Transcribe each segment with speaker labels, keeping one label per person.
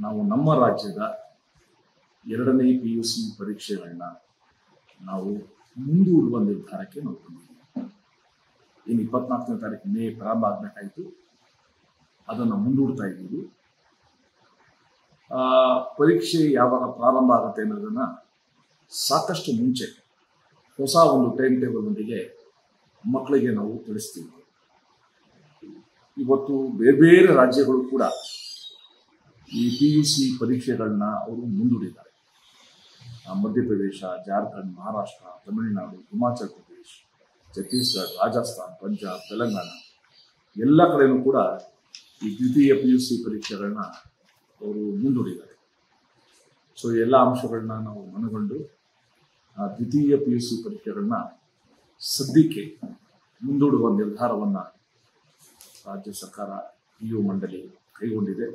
Speaker 1: ನಾವು ನಮ್ಮ ರಾಜ್ಯದ ಎರಡನೇ ಪಿ ಯು ಸಿ ಪರೀಕ್ಷೆಗಳನ್ನ ನಾವು ಮುಂದೂಡುವ ನಿರ್ಧಾರಕ್ಕೆ ನಾವು ಬಂದಿದ್ದೀವಿ ಇನ್ನು ಇಪ್ಪತ್ನಾಲ್ಕನೇ ತಾರೀಕು ಮೇ ಪ್ರಾರಂಭ ಆಗಬೇಕಾಯಿತು ಅದನ್ನು ಮುಂದೂಡ್ತಾ ಇದ್ದೀವಿ ಆ, ಪರೀಕ್ಷೆ ಯಾವಾಗ ಪ್ರಾರಂಭ ಆಗುತ್ತೆ ಅನ್ನೋದನ್ನ ಸಾಕಷ್ಟು ಮುಂಚೆ ಹೊಸ ಒಂದು ಟೈಮ್ ಟೇಬಲ್ನೊಂದಿಗೆ ಮಕ್ಕಳಿಗೆ ನಾವು ತಿಳಿಸ್ತೀವಿ ಇವತ್ತು ಬೇರೆ ಬೇರೆ ರಾಜ್ಯಗಳು ಕೂಡ ಈ ಪಿ ಯು ಸಿ ಪರೀಕ್ಷೆಗಳನ್ನ ಅವರು ಮುಂದೂಡಿದ್ದಾರೆ ಆ, ಮಧ್ಯಪ್ರದೇಶ ಜಾರ್ಖಂಡ್ ಮಹಾರಾಷ್ಟ್ರ ತಮಿಳುನಾಡು ಹಿಮಾಚಲ್ ಪ್ರದೇಶ್ ಛತ್ತೀಸ್ಗಢ ರಾಜಸ್ಥಾನ್ ಪಂಜಾಬ್ ತೆಲಂಗಾಣ ಎಲ್ಲ ಕಡೆನೂ ಕೂಡ ಈ ದ್ವಿತೀಯ ಪಿ ಯು ಸಿ ಪರೀಕ್ಷೆಗಳನ್ನ ಅವರು ಮುಂದೂಡಿದ್ದಾರೆ ಸೊ ಎಲ್ಲ ಅಂಶಗಳನ್ನ ನಾವು ಮನಗೊಂಡು ಆ ದ್ವಿತೀಯ ಪಿ ಯು ಸಿ ಪರೀಕ್ಷೆಗಳನ್ನ ಸದ್ಯಕ್ಕೆ ಮುಂದೂಡುವ ನಿರ್ಧಾರವನ್ನ ರಾಜ್ಯ ಸರ್ಕಾರ ಪಿ ಯು ಮಂಡಳಿ ಕೈಗೊಂಡಿದೆ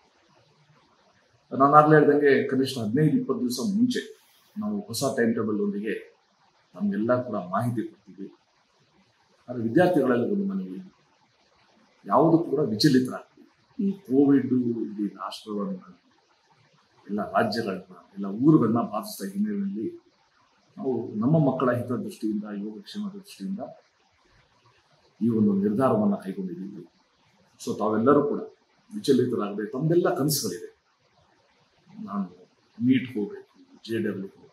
Speaker 1: ನಾನಾಗಲೇ ಹೇಳ್ದಂಗೆ ಕನಿಷ್ಠ ಹದಿನೈದು ಇಪ್ಪತ್ತು ದಿವಸ ಮುಂಚೆ ನಾವು ಹೊಸ ಟೈಮ್ ಟೇಬಲ್ ಒಂದಿಗೆ ನಮಗೆಲ್ಲ ಕೂಡ ಮಾಹಿತಿ ಕೊಡ್ತೀವಿ ಆದರೆ ವಿದ್ಯಾರ್ಥಿಗಳಲ್ಲಿ ಒಂದು ಮನವಿ ಯಾವುದು ಕೂಡ ವಿಚಲಿತರಾಗ್ತೀವಿ ಈ ಕೋವಿಡ್ ಇಡೀ ರಾಷ್ಟ್ರವನ್ನು ಎಲ್ಲ ರಾಜ್ಯಗಳನ್ನ ಎಲ್ಲ ಊರುಗಳನ್ನ ಬಾಧಿಸಿದ ಹಿನ್ನೆಲೆಯಲ್ಲಿ ನಾವು ನಮ್ಮ ಮಕ್ಕಳ ಹಿತದೃಷ್ಟಿಯಿಂದ ಯೋಗಕ್ಷೇಮದ ದೃಷ್ಟಿಯಿಂದ ಈ ಒಂದು ನಿರ್ಧಾರವನ್ನು ಕೈಗೊಂಡಿದ್ದೀವಿ ಸೊ ತಾವೆಲ್ಲರೂ ಕೂಡ ವಿಚಲಿತರಾಗದೆ ತಮ್ಮೆಲ್ಲ ಕನಸುಗಳಿದೆ ನಾನು ನೀಟ್ ಹೋಗ್ಬೇಕು ಜೆ ಡಬ್ಲ್ಯೂ ಹೋಗ್ಬೇಕು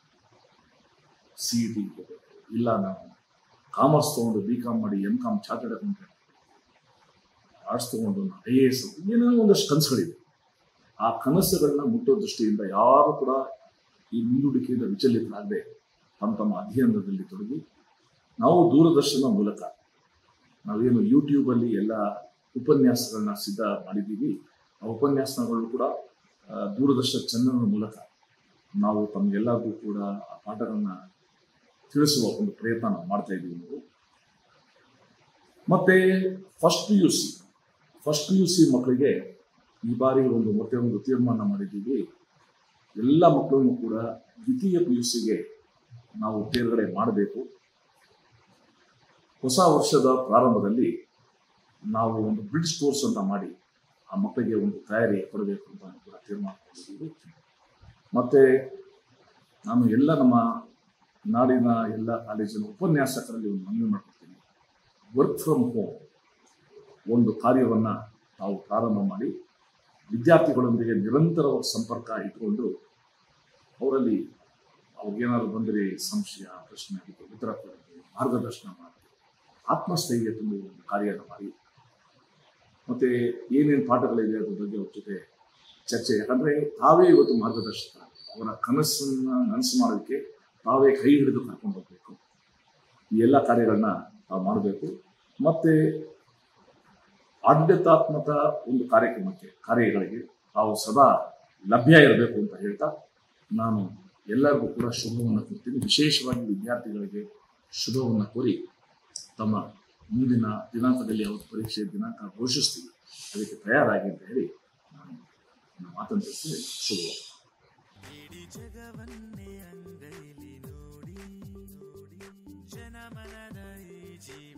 Speaker 1: ಸಿ ಟಿ ಹೋಗ್ಬೇಕು ಇಲ್ಲ ನಾನು ಕಾಮರ್ಸ್ ತಗೊಂಡು ಬಿ ಕಾಮ್ ಮಾಡಿ M Com chartered accountant arts ತಗೊಂಡು ನಾನು ಐ ಎ ಎಸ್ ಏನೋ ಒಂದಷ್ಟು ಕನಸುಗಳಿದೆ ಆ ಕನಸುಗಳನ್ನ ಮುಟ್ಟೋ ದೃಷ್ಟಿಯಿಂದ ಯಾರು ಕೂಡ ಈ ಮುಂದೂಡಿಕೆಯಿಂದ ವಿಚಲಿತರಾಗದೆ ತಮ್ಮ ತಮ್ಮ ಅಧ್ಯಯನದಲ್ಲಿ ತೊಡಗಿ ನಾವು ದೂರದರ್ಶನ ಮೂಲಕ ನಾವೇನು ಯೂಟ್ಯೂಬಲ್ಲಿ ಎಲ್ಲ ಉಪನ್ಯಾಸಗಳನ್ನ ಸಿದ್ಧ ಮಾಡಿದ್ದೀವಿ ಆ ಉಪನ್ಯಾಸಗಳು ಕೂಡ ಆ, ದೂರದರ್ಶನ ಚಾನಲ್ ಮೂಲಕ ನಾವು ತಮಗೆಲ್ಲರಿಗೂ ಕೂಡ ಆ ಪಾಠಗಳನ್ನ ತಿಳಿಸುವ ಒಂದು ಪ್ರಯತ್ನ ನಾವು ಮಾಡ್ತಾ ಇದ್ದೀವಿ ನಾವು ಮತ್ತೆ first P U C first P U C ಮಕ್ಕಳಿಗೆ ಈ ಬಾರಿ ಒಂದು ಮತ್ತೆ ಒಂದು ತೀರ್ಮಾನ ಮಾಡಿದ್ದೀವಿ ಎಲ್ಲ ಮಕ್ಕಳನ್ನು ಕೂಡ ದ್ವಿತೀಯ ಪಿ ಯು ಸಿಗೆ ನಾವು ತೇರ್ಗಡೆ ಮಾಡಬೇಕು ಹೊಸ ವರ್ಷದ ಪ್ರಾರಂಭದಲ್ಲಿ ನಾವು ಒಂದು ಬ್ರಿಡ್ಜ್ ಕೋರ್ಸ್ ಅಂತ ಮಾಡಿ ಆ ಮಕ್ಕಳಿಗೆ ಒಂದು ತಯಾರಿ ಕೊಡಬೇಕು ಅಂತ ಕೂಡ ತೀರ್ಮಾನ ಮಾಡಿದ್ದೀವಿ ಮತ್ತೆ ನಾನು ಎಲ್ಲ ನಮ್ಮ ನಾಡಿನ ಎಲ್ಲ ಕಾಲೇಜಿನ ಉಪನ್ಯಾಸಕರಲ್ಲಿ ಒಂದು ಮನವಿ ಮಾಡ್ಕೊಡ್ತೀನಿ ವರ್ಕ್ ಫ್ರಮ್ ಹೋಮ್ ಒಂದು ಕಾರ್ಯವನ್ನ ನಾವು ಪ್ರಾರಂಭ ಮಾಡಿ ವಿದ್ಯಾರ್ಥಿಗಳೊಂದಿಗೆ ನಿರಂತರವಾಗಿ ಸಂಪರ್ಕ ಇಟ್ಕೊಂಡು ಅವರಲ್ಲಿ ಅವ್ರಿಗೇನಾದ್ರು ಬಂದರೆ ಸಂಶಯ ಪ್ರಶ್ನೆ ಅದಕ್ಕೆ ಉತ್ತರ ಕೊಡೋದು ಮಾರ್ಗದರ್ಶನ ಮಾಡೋದು ಆತ್ಮಸ್ಥೈರ್ಯ ತುಂಬುವ ಒಂದು ಕಾರ್ಯನ ಮಾಡಿ ಮತ್ತೆ ಏನೇನು ಪಾಠಗಳಿದೆ ಅದ್ರ ಬಗ್ಗೆ ಅವ್ರ ಜೊತೆ ಚರ್ಚೆ ಯಾಕಂದ್ರೆ ತಾವೇ ಇವತ್ತು ಮಾರ್ಗದರ್ಶಕ ಅವರ ಕನಸನ್ನ ನನಸು ಮಾಡೋದಕ್ಕೆ ತಾವೇ ಕೈ ಹಿಡಿದು ಕರ್ಕೊಂಡು ಹೋಗ್ಬೇಕು ಈ ಎಲ್ಲ ಕಾರ್ಯಗಳನ್ನ ನಾವು ಮಾಡಬೇಕು ಮತ್ತೆ ಆಡಳಿತಾತ್ಮಕ ಒಂದು ಕಾರ್ಯಕ್ರಮಕ್ಕೆ ಕಾರ್ಯಗಳಿಗೆ ತಾವು ಸದಾ ಲಭ್ಯ ಇರಬೇಕು ಅಂತ ಹೇಳ್ತಾ ನಾನು ಎಲ್ಲರಿಗೂ ಕೂಡ ಶುಭವನ್ನು ಕೊಡ್ತೀನಿ ವಿಶೇಷವಾಗಿ ವಿದ್ಯಾರ್ಥಿಗಳಿಗೆ ಶುಭವನ್ನು ಕೋರಿ ತಮ್ಮ ಮುಂದಿನ ದಿನಾಂಕದಲ್ಲಿ ಯಾವತ್ತು ಪರೀಕ್ಷೆ ದಿನಾಂಕ ಘೋಷಿಸ್ತೀವಿ ಅದಕ್ಕೆ ತಯಾರಾಗಿ ಅಂತ ಹೇಳಿ ನಾನು ನನ್ನ ಮಾತನ್ನು ತಿಳಿಸ್ತೀನಿ ಶುಭವಾಗಿ
Speaker 2: ಇಡೀ ಜಗವನ್ನೇ ಅಂಗೈಲಿ ನೋಡಿ ನೋಡಿ ಜನಮನದ ಈ ಜೀವ